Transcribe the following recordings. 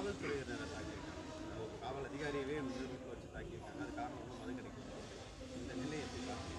காவல்துறையினரை தாக்கியிருக்காங்க ஒரு காவல் அதிகாரியவே வந்து வீட்டில் வச்சு தாக்கியிருக்காங்க அது காரணம் வந்து மது கிடைக்கும் இந்த நிலையை எப்படி பார்க்குறீங்க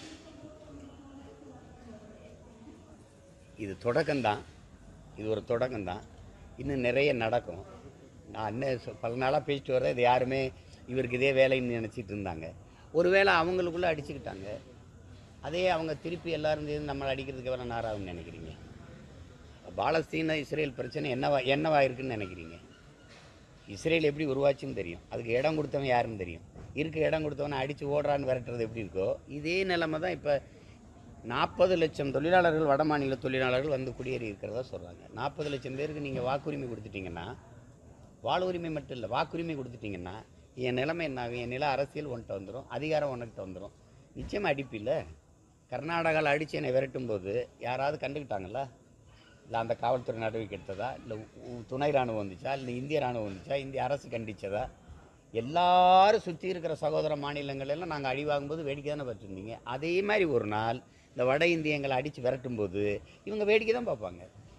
இது தொடக்கம்தான் இது ஒரு தொடக்கம்தான் இன்னும் நிறைய நடக்கும் நான் அண்ணன் சொ- பல நாளாக பேசிட்டு வரேன் இது யாருமே இவருக்கு இதே வேலைன்னு நினச்சிட்டு இருந்தாங்க ஒருவேளை அவங்களுக்குள்ளே அடிச்சுக்கிட்டாங்க அதே அவங்க திருப்பி எல்லாரும் சேர்ந்து நம்மளை அடிக்கிறதுக்கு எவ்வளோ நேரம் ஆகும்னு நினைக்கிறீங்க பாலஸ்தீன இஸ்ரேல் பிரச்சனை என்னவா என்னவா இருக்குன்னு நினைக்கிறீங்க இஸ்ரேல் எப்படி உருவாச்சுன்னு தெரியும் அதுக்கு இடம் கொடுத்தவன் யாருன்னு தெரியும் இருக்க இடம் கொடுத்தவனை அடித்து ஓடுறான்னு விரட்டுறது எப்படி இருக்கோ இதே நிலைமை தான் இப்போ நாற்பது லட்சம் தொழிலாளர்கள் வட மாநில தொழிலாளர்கள் வந்து குடியேறி இருக்கிறதா சொல்கிறாங்க நாற்பது லட்சம் பேருக்கு நீங்கள் வாக்குரிமை கொடுத்துட்டீங்கன்னா வாழ்வுரிமை மட்டும் இல்லை வாக்குரிமை கொடுத்துட்டீங்கன்னா என் நிலைமை என்ன ஆகும் என் நில அரசியல் உன்கிட்ட வந்துடும் அதிகாரம் உனக்கிட்ட வந்துடும் நிச்சயமாக அடிப்பில்ல கர்நாடகாவில் அடித்து என்னை விரட்டும் போது யாராவது கண்டுக்கிட்டாங்களா இல்லை அந்த காவல்துறை நடவடிக்கை எடுத்ததா இல்லை துணை ராணுவம் வந்துச்சா இல்லை இந்திய ராணுவம் வந்துச்சா இந்திய அரசு கண்டிச்சதா எல்லாரும் சுற்றி இருக்கிற சகோதர மாநிலங்கள் எல்லாம் நாங்கள் அடி வாங்கும்போது வேடிக்கை தானே பார்த்துருந்தீங்க அதே மாதிரி ஒரு நாள் இந்த வட இந்தியங்களை அடித்து விரட்டும் போது இவங்க வேடிக்கை தான் பார்ப்பாங்க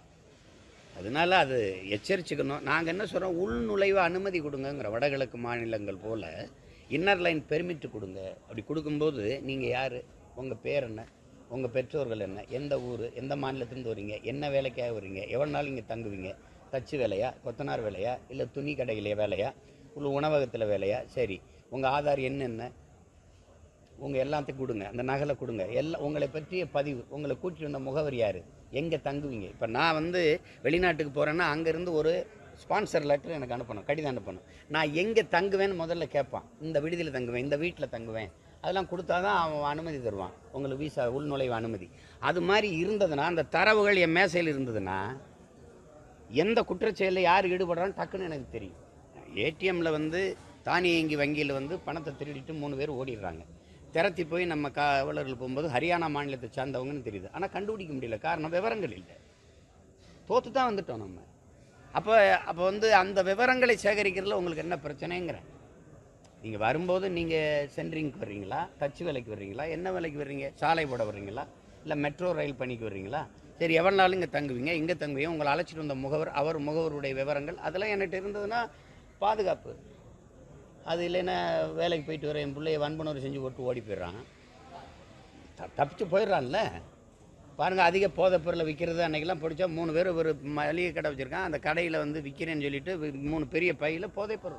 அதனால அது எச்சரிச்சுக்கணும் நாங்கள் என்ன சொல்கிறோம் உள்நுழைவு அனுமதி கொடுங்கங்கிற வடகிழக்கு மாநிலங்கள் போல் இன்னர் லைன் பெர்மிட் கொடுங்க அப்படி கொடுக்கும்போது நீங்கள் யார் உங்கள் பேர் என்ன உங்கள் பெற்றோர்கள் என்ன எந்த ஊர் எந்த மாநிலத்திலேருந்து வரீங்க என்ன வேலைக்காக வரீங்க எவ்வளோ நாள் இங்கே தங்குவீங்க தச்சு வேலையா கொத்தனார் வேலையா இல்லை துணி கடையிலே வேலையா இல்லை உணவகத்தில் வேலையா சரி உங்கள் ஆதார் என்னென்ன உங்கள் எல்லாத்தையும் கொடுங்க அந்த நகலை கொடுங்க எல்லாம் உங்களை பற்றிய பதிவு உங்களை கூட்டிட்டு வந்த முகவர் யார் எங்கே தங்குவீங்க இப்போ நான் வந்து வெளிநாட்டுக்கு போகிறேன்னா அங்கேருந்து ஒரு ஸ்பான்சர் லெட்டர் எனக்கு அனுப்பணும் கடிதம் அனுப்பணும் நான் எங்கே தங்குவேன்னு முதல்ல கேட்பான் இந்த விடுதியில் தங்குவேன் இந்த வீட்டில் தங்குவேன் அதெல்லாம் கொடுத்தா தான் அவன் அனுமதி தருவான் உங்களுக்கு வீசா உள்நுழைவு அனுமதி அது மாதிரி இருந்ததுன்னா அந்த தரவுகள் என் மேசையில் இருந்ததுன்னா எந்த குற்றச்செயலில் யார் ஈடுபடுறான்னு டக்குன்னு எனக்கு தெரியும் ஏடிஎம்மில் வந்து தானியங்கி வங்கியில் வந்து பணத்தை திருடிட்டு மூணு பேர் ஓடிடுறாங்க திரத்தி போய் நம்ம காவலர்கள் போகும்போது ஹரியானா மாநிலத்தை சார்ந்தவங்கன்னு தெரியுது ஆனால் கண்டுபிடிக்க முடியல காரணம் விவரங்கள் இல்லை தோத்து தான் வந்துட்டோம் நம்ம அப்போ அப்போ வந்து அந்த விவரங்களை சேகரிக்கிறதுல உங்களுக்கு என்ன பிரச்சனைங்கிறேன் நீங்கள் வரும்போது நீங்கள் சென்ட்ரிங்க்கு வர்றீங்களா தச்சு வேலைக்கு வர்றீங்களா என்ன வேலைக்கு வர்றீங்க சாலை போட வர்றீங்களா இல்லை மெட்ரோ ரயில் பணிக்கு வர்றீங்களா சரி எவ்வளோ நாள் இங்கே தங்குவீங்க இங்கே தங்குவீங்க உங்களை அழைச்சிட்டு வந்த முகவர் அவர் முகவருடைய விவரங்கள் அதெல்லாம் என்கிட்ட இருந்ததுன்னா பாதுகாப்பு அது இல்லைன்னா வேலைக்கு போயிட்டு வர என் பிள்ளைய வன்புணர்வு செஞ்சு போட்டு ஓடி போயிடுறான் த- தப்பிச்சு போயிடுறான்ல பாருங்கள் அதிக போதைப் பொருளை விற்கிறது அன்றைக்கெல்லாம் பிடிச்சா மூணு பேர் ஒரு மளிகை கடை வச்சுருக்கான் அந்த கடையில் வந்து விற்கிறேன்னு சொல்லிட்டு வி- மூணு பெரிய பையில் போதைப் பொருள்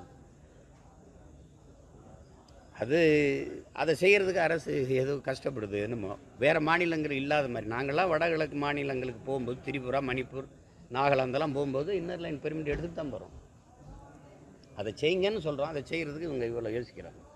அது அதை செய்கிறதுக்கு அரசு ஏதோ கஷ்டப்படுது என்னமோ வேறு மாநிலங்கள் இல்லாத மாதிரி நாங்கள்லாம் வடகிழக்கு மாநிலங்களுக்கு போகும்போது திரிபுரா மணிப்பூர் நாகாலாந்தெல்லாம் போகும்போது இன்னர் லைன் பெர்மிட் எடுத்துட்டு தான் போகிறோம் அதை செய்யுங்கன்னு சொல்கிறோம் அதை செய்கிறதுக்கு இவங்க இவ்வளோ யோசிக்கிறாங்க